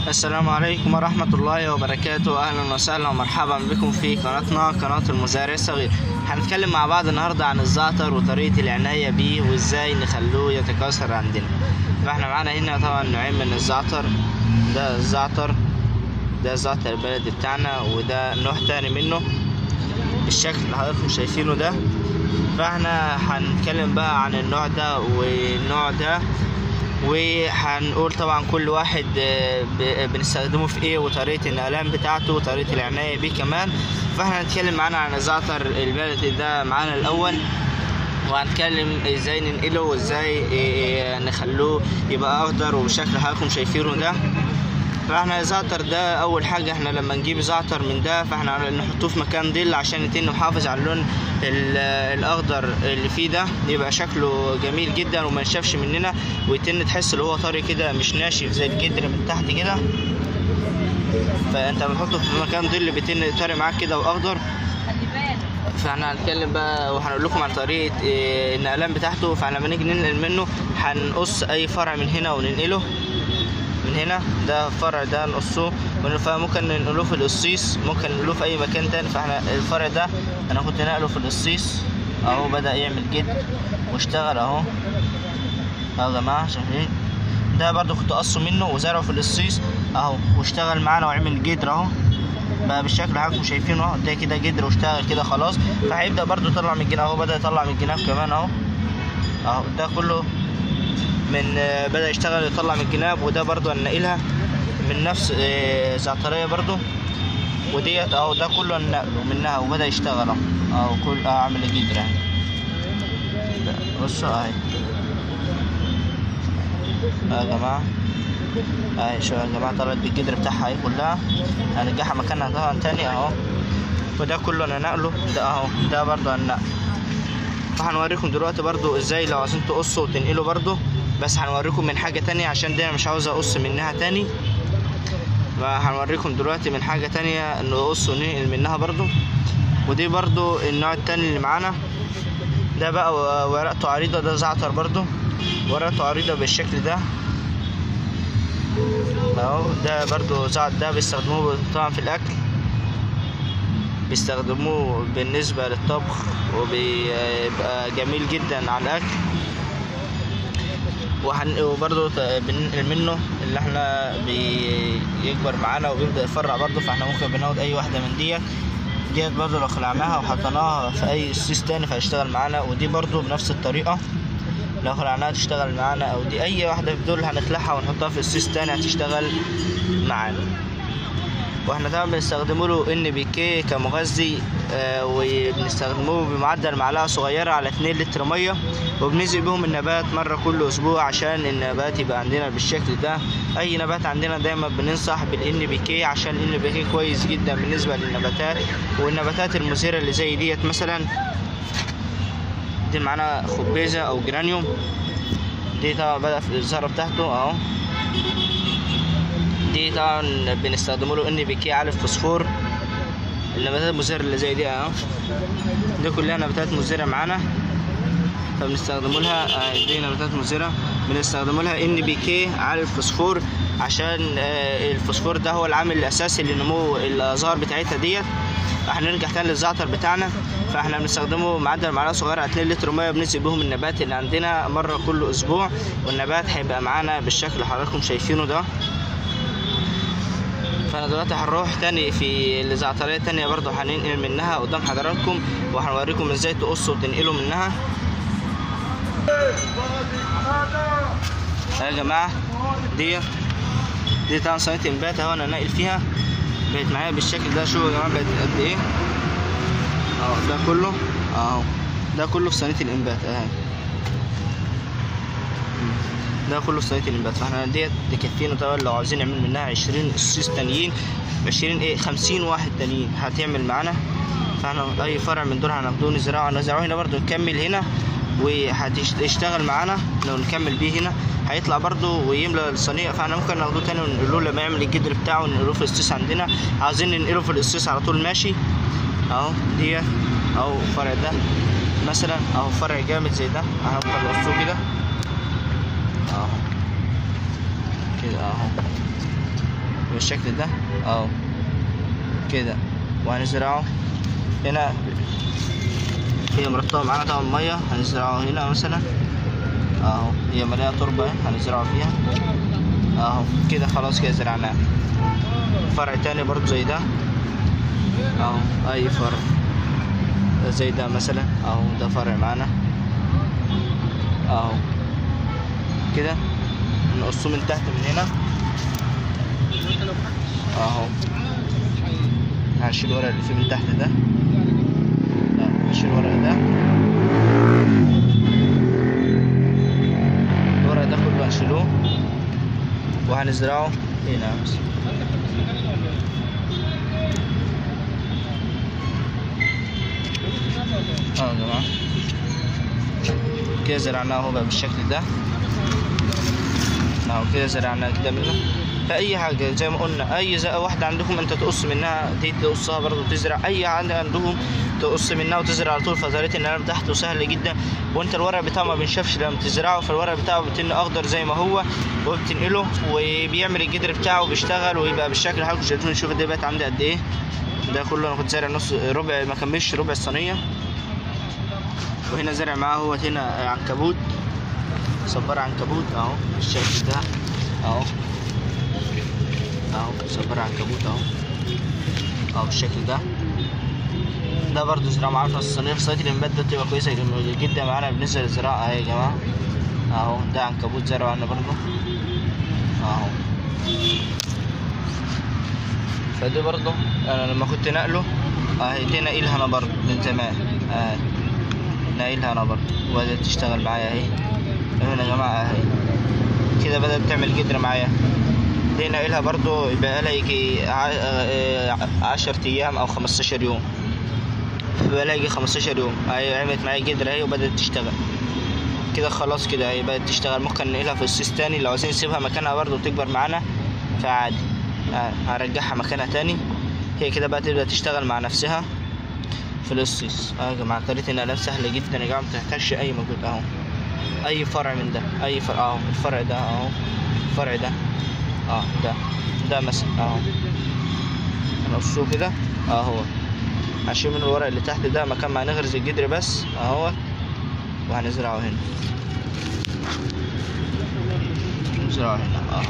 السلام عليكم ورحمة الله وبركاته أهلا وسهلا ومرحبا بكم في قناتنا قناة المزارع الصغير هنتكلم مع بعض النهاردة عن الزعتر وطريقة العناية بيه وإزاي نخلوه يتكاثر عندنا فاحنا معانا هنا طبعا نوعين من الزعتر ده الزعتر ده الزعتر البلدي بتاعنا وده نوع تاني منه الشكل اللي حضراتكم شايفينه ده فاحنا هنتكلم بقى عن النوع ده والنوع ده وهنقول طبعا كل واحد آه، ب- بنستخدمه في ايه وطريقة النقلان بتاعته وطريقة العناية بيه كمان فاحنا هنتكلم معانا عن الزعتر البلدي ده معانا الأول وهنتكلم ازاي ننقله وازاي آه، نخلوه يبقى اخضر وبشكل حضراتكم شايفينه ده فاحنا الزعتر ده اول حاجه احنا لما نجيب زعتر من ده فاحنا نحطوه في مكان ظل عشان يتم نحافظ على اللون ال- الاخضر اللي فيه ده يبقى شكله جميل جدا وما ينشفش مننا ويتم تحس ان هو طري كده مش ناشف زي الجدر من تحت كده فانت بتحطه في مكان ظل بيتم طري معاك كده واخضر فاحنا هنتكلم بقى وهنقول لكم عن طريقه إيه، النقلان بتاعته فلما نيجي ننقل منه هنقص اي فرع من هنا وننقله من هنا ده الفرع ده نقصه من- فممكن ننقله في القصيص ممكن ننقله في اي مكان تاني فاحنا الفرع ده انا كنت نقله في القصيص اهو بدأ يعمل جد واشتغل اهو اهو يا جماعة شايفين ده برضو كنت قصه منه وزرعه في القصيص اهو واشتغل معانا وعمل جدر اهو بقى بالشكل اللي حضراتكم شايفينه اهو ده كده جدر واشتغل كده خلاص فهيبدأ برضو يطلع من الجناب اهو بدأ يطلع من الجناب كمان اهو اهو ده كله من آه، بدأ يشتغل يطلع من الجناب وده برضو هننقلها من نفس آه، زعترية برضو وديت اهو ده كله هننقله منها وبدأ يشتغل اهو اهو كل اه عامل جدر اهي ده، بصوا اهي اه يا جماعة اهي شوف يا جماعة طلعت بالجدر بتاعها اهي كلها هنرجعها مكانها طبعا تاني اهو وده كله هننقله ده اهو ده برضو هننقله فهنوريكم دلوقتي برضو ازاي لو عايزين تقصوا وتنقلوا برضو بس هنوريكم من حاجة تانية عشان دي انا مش عاوز اقص منها تاني فهنوريكم دلوقتي من حاجة تانية نقص وننقل منها برضو ودي برضو النوع التاني اللي معانا ده بقى و- ورقته عريضة ده زعتر برضو ورقته عريضة بالشكل ده اهو ده برضو زعتر ده بيستخدموه طبعا في الاكل بيستخدموه بالنسبة للطبخ وبيبقى جميل جدا على الأكل وهن... وبرضه ت- بننقل منه اللي احنا بيكبر معانا وبيبدأ يفرع برضه فاحنا ممكن بناخد أي واحدة من ديت ديت برضه لو خلعناها وحطيناها في أي سيس تاني فهيشتغل معانا ودي برضه بنفس الطريقة لو خلعناها تشتغل معانا أو دي أي واحدة في دول هنخلعها ونحطها في السيس تاني هتشتغل معانا واحنا طبعا بنستخدمه له ان بي كي كمغذي آه وبنستخدموه بمعدل معلقه صغيره على 2 لتر ميه وبنزق بهم النبات مره كل اسبوع عشان النبات يبقى عندنا بالشكل ده اي نبات عندنا دايما بننصح بالان بي كي عشان الان بي كي كويس جدا بالنسبه للنباتات والنباتات المثيره اللي زي ديت مثلا دي معانا خبيزه او جرانيوم دي طبعا بدأ في الزهره بتاعته اهو دي طبعا بنستخدمه له ان بي كي عالي الفوسفور النباتات المزهرة اللي زي دي اهو دي كلها نباتات مزهرة معانا فبنستخدموا لها آه، دي نباتات مزهرة بنستخدموا لها ان بي كي عالي الفوسفور عشان آه، الفوسفور ده هو العامل الاساسي لنمو الازهار بتاعتها ديت هنرجع تاني للزعتر بتاعنا فاحنا بنستخدمه معدل معلقه صغيره على 2 لتر ميه بنسقي بيهم النبات اللي عندنا مره كل اسبوع والنبات هيبقى معانا بالشكل اللي حضراتكم شايفينه ده فانا دلوقتي هنروح تاني في الزعترية تانية برضو هننقل منها قدام حضراتكم وهنوريكم ازاي تقصوا وتنقلوا منها اهي يا جماعة دي دي طبعا صينية انبات اهو انا ناقل فيها بقت معايا بالشكل ده شوفوا يا جماعة بقت قد ايه اهو ده كله اهو ده كله في صينية الانبات اهي ده كله في صينية الانبات فاحنا ديت تكفينا طبعا لو عاوزين نعمل منها عشرين قصيص تانيين عشرين ايه خمسين واحد تانيين هتعمل معانا فاحنا اي فرع من دول هناخدوه نزرعه نزرعه هنا برضو نكمل هنا وهتشتغل معانا لو نكمل بيه هنا هيطلع برضو ويملى الصينية فاحنا ممكن ناخدوه تاني وننقله لما يعمل الجدر بتاعه وننقله في القصيص عندنا عاوزين ننقله في القصيص على طول ماشي اهو ديت اهو الفرع ده مثلا اهو فرع جامد زي ده اهو ممكن نقصه كده اهو كده اهو بالشكل ده اهو كده وهنزرعه هنا هي مرطبة معانا طبعا مية هنزرعه هنا مثلا اهو هي مليانة تربة اهي، هنزرعه فيها اهو كده خلاص كده زرعناه فرع تاني برضو زي ده اهو اي فرع ده زي ده مثلا اهو ده فرع معانا اهو كده نقصه من تحت من هنا اهو هنشيل الورق اللي فيه من تحت ده لا هنشيل الورق ده الورق ده كله هنشيلوه وهنزرعه هنا مثلا اه يا جماعة كده زرعناه اهو بقى بالشكل ده اهو كده زرعناه كده منه فأي حاجة زي ما قلنا أي زي واحدة عندكم أنت تقص منها دي تقصها برضه تزرع أي حاجة عندهم تقص منها وتزرع على طول فطريقة النعام بتاعته سهلة جدا وأنت الورق بتاعه ما بينشفش لما تزرعه فالورق بتاعه بيتن أخضر زي ما هو وبتنقله وبيعمل الجدر بتاعه وبيشتغل ويبقى بالشكل اللي حضرتك شايفينه شوف ده بقت عندي قد إيه ده كله أنا كنت زارع نص ربع ما كملش ربع الصينية وهنا زرع معاه هو هنا عنكبوت صبار عنكبوت اهو بالشكل ده اهو اهو صبار عنكبوت اهو اهو بالشكل ده ده برضو زراعة معانا في الصينية في صينية الانبات ده بتبقى كويسة جدا معانا بالنسبة للزراعة اهي يا جماعة اهو ده عنكبوت زرعه عنا برضو اهو فدي برضو انا لما كنت نقله اهي دي ناقلها انا برضو من زمان اهي ناقلها انا برضو وبدأت تشتغل معايا اهي هنا يا جماعة اهي كده بدأت تعمل جدر معايا دي ناقلها برضو يبقى لها يجي ع- آه، عشر ايام او خمستاشر يوم بقى لها يجي خمستاشر يوم اهي عملت معايا جدر اهي وبدأت تشتغل كده خلاص كده اهي بدأت تشتغل ممكن ننقلها في السيس تاني لو عايزين نسيبها مكانها برضو تكبر معانا فعادي آه، هرجعها مكانها تاني هي كده بقى تبدأ تشتغل مع نفسها في القصيص اه يا جماعة طريقة النقلات سهلة جدا يا جماعة متحتاجش أي مجهود أهو أي فرع من ده أي فرع أهو الفرع ده أهو الفرع ده اه ده ده مثلا أهو نقصه كده أهو هشيل من الورق اللي تحت ده مكان ما هنغرز الجدر بس أهو وهنزرعه هنا نزرعه هنا أهو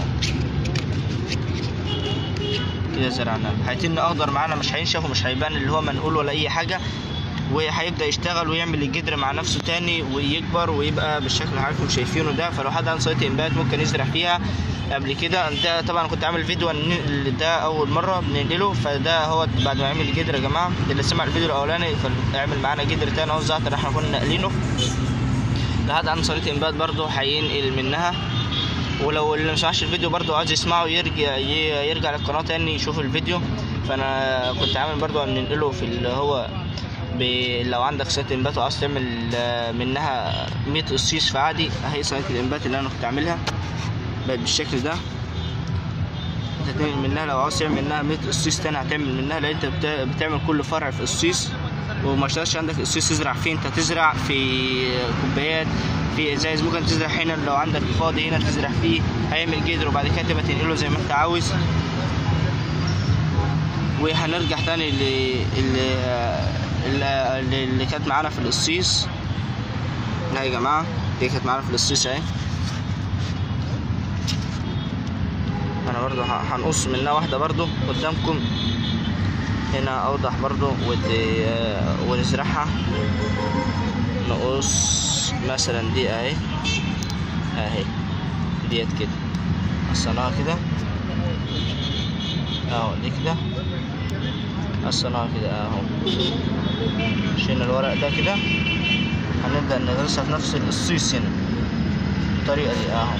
كده زرعناه هيتن اخضر معانا مش هينشف ومش هيبان اللي هو منقول ولا اي حاجه وهيبدا يشتغل ويعمل الجدر مع نفسه تاني ويكبر ويبقى بالشكل اللي حضراتكم شايفينه ده فلو حد عنده صيد انبات ممكن يزرع فيها قبل كده ده طبعا كنت عامل فيديو عن ده اول مره بننقله فده هو بعد ما يعمل الجدر يا جماعه اللي سمع الفيديو الاولاني فيعمل معانا جدر تاني اهو الزعتر اللي احنا كنا ناقلينه لحد عنده صيد انبات برضه هينقل منها ولو اللي مش عاش الفيديو برضو عايز يسمعه يرجع ي- يرجع للقناة تاني يشوف الفيديو فانا كنت عامل برضو ان ننقله في اللي هو ب... لو عندك صينية انبات وعايز تعمل آه، منها 100 قصيص فعادي اهي صينية الانبات اللي انا كنت عاملها بقت بالشكل ده انت هتعمل منها لو عاوز تعمل منها 100 قصيص تاني هتعمل منها لان انت بت- بتعمل كل فرع في قصيص وما اشتغلش عندك قصيص تزرع فيه انت تزرع في كوبايات في ازايز ممكن تزرع هنا لو عندك فاضي هنا تزرع فيه هيعمل جدر وبعد كده تبقى تنقله زي ما انت عاوز وهنرجع تاني ل اللي, اللي كانت معانا في القصيص لا يا جماعة دي كانت معانا في القصيص اهي انا برضو ه- هنقص منها واحدة برضو قدامكم هنا اوضح برضو ودي ونزرعها نقص مثلا دي اهي اهي ديت كده قصناها كده اهو دي كده قصناها كده اهو شلنا الورق ده كده هنبدأ نغرسها في نفس القصيص هنا بالطريقة دي اهو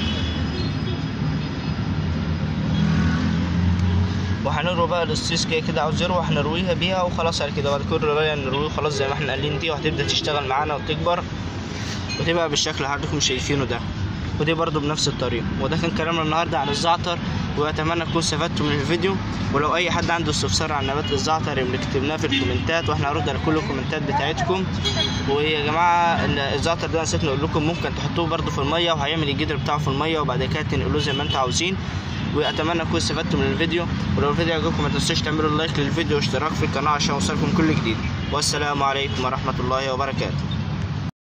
وهنروي بقى القصيص كده كده عاوز يروح هنرويها بيها وخلاص على كده بعد كده بقى نرويه خلاص زي ما احنا قايلين دي وهتبدأ تشتغل معانا وتكبر وتبقى بالشكل اللي حضراتكم شايفينه ده ودي برضو بنفس الطريقة وده كان كلامنا النهاردة عن الزعتر وأتمنى تكونوا استفدتوا من الفيديو ولو أي حد عنده استفسار عن نبات الزعتر يبقى كتبناه في الكومنتات واحنا هنرد على كل الكومنتات بتاعتكم ويا جماعة ال- الزعتر ده نسيت نقول لكم ممكن تحطوه برضو في المية وهيعمل الجدر بتاعه في المية وبعد كده تنقلوه زي ما انتوا عاوزين واتمنى تكونوا استفدتوا من الفيديو ولو الفيديو عجبكم ما تنسوش تعملوا لايك للفيديو واشتراك في القناه عشان يوصلكم كل جديد والسلام عليكم ورحمه الله وبركاته